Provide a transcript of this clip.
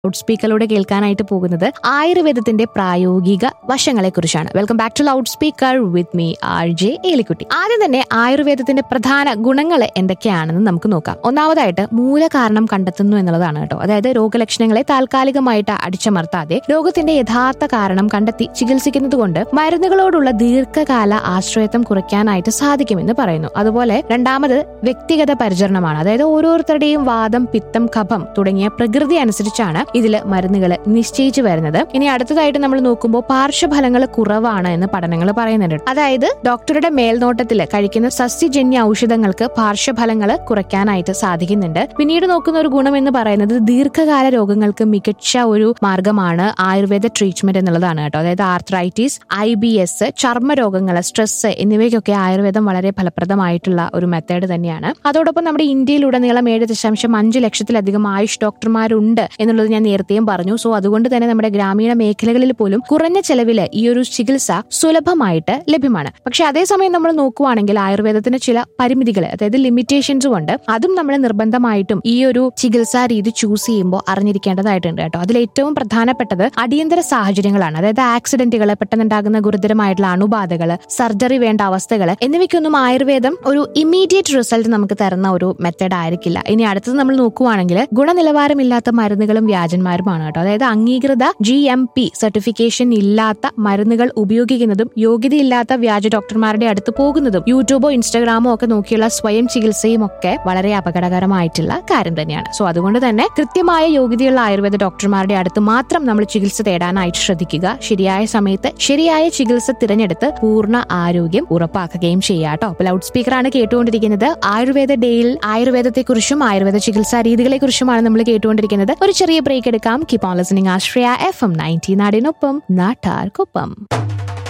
loud സ്പീക്കറിലൂടെ കേൾക്കാനായിട്ട് പോകുന്നത് ആയുർവേദത്തിന്റെ പ്രായോഗിക വശങ്ങളെക്കുറിച്ചാണ് welcome back to loud speaker with me R J Elikkutty ആദ്യം തന്നെ ആയുർവേദത്തിന്റെ പ്രധാന ഗുണങ്ങൾ എന്തൊക്കെയാണെന്ന് നമുക്ക് നോക്കാം ഒന്നാമതായിട്ട് മൂലകാരണം കണ്ടെത്തുന്നു എന്നുള്ളതാണ് കേട്ടോ അതായത് രോഗലക്ഷണങ്ങളെ താൽക്കാലികമായിട്ട് അടിച്ചമർത്താതെ രോഗത്തിന്റെ യഥാർത്ഥ കാരണം കണ്ടെത്തി ചികിത്സിക്കുന്നത് കൊണ്ട് മരുന്നുകളോടുള്ള ദീർഘകാല ആശ്രയത്വം കുറയ്ക്കാനായിട്ട് സാധിക്കുമെന്ന് പറയുന്നു അതുപോലെ രണ്ടാമത് വ്യക്തിഗത പരിചരണമാണ് അതായത് ഓരോരുത്തരുടെയും വാദം പിത്തം കഫം തുടങ്ങിയ പ്രകൃതി അനുസരിച്ചാണ് ഇതിൽ മരുന്നുകൾ നിശ്ചയിച്ചു വരുന്നത് ഇനി അടുത്തതായിട്ട് നമ്മൾ നോക്കുമ്പോൾ പാർശ്വഫലങ്ങൾ കുറവാണ് എന്ന് പഠനങ്ങൾ പറയുന്നുണ്ട് അതായത് ഡോക്ടറുടെ മേൽനോട്ടത്തിൽ കഴിക്കുന്ന സസ്യജന്യ ഔഷധങ്ങൾക്ക് പാർശ്വഫലങ്ങൾ കുറയ്ക്കാനായിട്ട് സാധിക്കുന്നുണ്ട് പിന്നീട് നോക്കുന്ന ഒരു ഗുണം എന്ന് പറയുന്നത് ദീർഘകാല രോഗങ്ങൾക്ക് മികച്ച ഒരു മാർഗമാണ് ആയുർവേദ ട്രീറ്റ്മെന്റ് എന്നുള്ളതാണ് കേട്ടോ അതായത് ആർത്രൈറ്റിസ് ഐ ബി എസ് ചർമ്മ രോഗങ്ങൾ സ്ട്രെസ് എന്നിവയ്ക്കൊക്കെ ആയുർവേദം വളരെ ഫലപ്രദമായിട്ടുള്ള ഒരു മെത്തേഡ് തന്നെയാണ് അതോടൊപ്പം നമ്മുടെ ഇന്ത്യയിലുടനീളം ഏഴ് ദശാംശം അഞ്ച് ലക്ഷത്തിലധികം ആയുഷ് ഡോക്ടർമാരുണ്ട് എന്നുള്ളത് ഞാൻ നേരത്തെയും പറഞ്ഞു സോ അതുകൊണ്ട് തന്നെ നമ്മുടെ ഗ്രാമീണ മേഖലകളിൽ പോലും കുറഞ്ഞ ചെലവിൽ ഈ ഒരു ചികിത്സ സുലഭമായിട്ട് ലഭ്യമാണ് പക്ഷെ അതേസമയം നമ്മൾ നോക്കുവാണെങ്കിൽ ആയുർവേദത്തിന് ചില പരിമിതികൾ അതായത് ലിമിറ്റേഷൻസും ഉണ്ട് അതും നമ്മൾ നിർബന്ധമായിട്ടും ഈ ഒരു ചികിത്സാ രീതി ചൂസ് ചെയ്യുമ്പോൾ അറിഞ്ഞിരിക്കേണ്ടതായിട്ടുണ്ട് കേട്ടോ അതിൽ ഏറ്റവും പ്രധാനപ്പെട്ടത് അടിയന്തര സാഹചര്യങ്ങളാണ് അതായത് ആക്സിഡന്റുകൾ പെട്ടെന്നുണ്ടാകുന്ന ഗുരുതരമായിട്ടുള്ള അണുബാധകൾ സർജറി വേണ്ട അവസ്ഥകൾ എന്നിവയ്ക്കൊന്നും ആയുർവേദം ഒരു ഇമ്മീഡിയറ്റ് റിസൾട്ട് നമുക്ക് തരുന്ന ഒരു മെത്തേഡ് ആയിരിക്കില്ല ഇനി അടുത്തത് നമ്മൾ നോക്കുവാണെങ്കിൽ ഗുണനിലവാരമില്ലാത്ത മരുന്നുകളും വ്യാജന്മാരുമാണ് കേട്ടോ അതായത് അംഗീകൃത ജി എം പി സർട്ടിഫിക്കേഷൻ ഇല്ലാത്ത മരുന്നുകൾ ഉപയോഗിക്കുന്നതും യോഗ്യതയില്ലാത്ത വ്യാജ ഡോക്ടർമാരുടെ അടുത്ത് പോകുന്നതും യൂട്യൂബോ ഇൻസ്റ്റാഗ്രാമോ ഒക്കെ നോക്കിയുള്ള സ്വയം ചികിത്സയും ഒക്കെ വളരെ അപകടകരമായിട്ടുള്ള കാര്യം തന്നെയാണ് സോ അതുകൊണ്ട് തന്നെ കൃത്യമായ യോഗ്യതയുള്ള ആയുർവേദ ഡോക്ടർമാരുടെ അടുത്ത് മാത്രം നമ്മൾ ചികിത്സ തേടാനായിട്ട് ശ്രദ്ധിക്കുക ശരിയായ സമയത്ത് ശരിയായ ചികിത്സ തിരഞ്ഞെടുത്ത് പൂർണ്ണ ആരോഗ്യം ഉറപ്പാക്കുകയും ചെയ്യാട്ടോ അപ്പൊ ലൗഡ് സ്പീക്കറാണ് കേട്ടുകൊണ്ടിരിക്കുന്നത് ആയുർവേദ ഡേയിൽ ആയുർവേദത്തെക്കുറിച്ചും ആയുർവേദ ചികിത്സാ രീതികളെക്കുറിച്ചുമാണ് നമ്മൾ കേട്ടുകൊണ്ടിരിക്കുന്നത് ഒരു ചെറിയ ബ്രേക്ക് എടുക്കാം keep on listening Ashraya F M ninety നാടിനൊപ്പം നാട്ടാർക്കൊപ്പം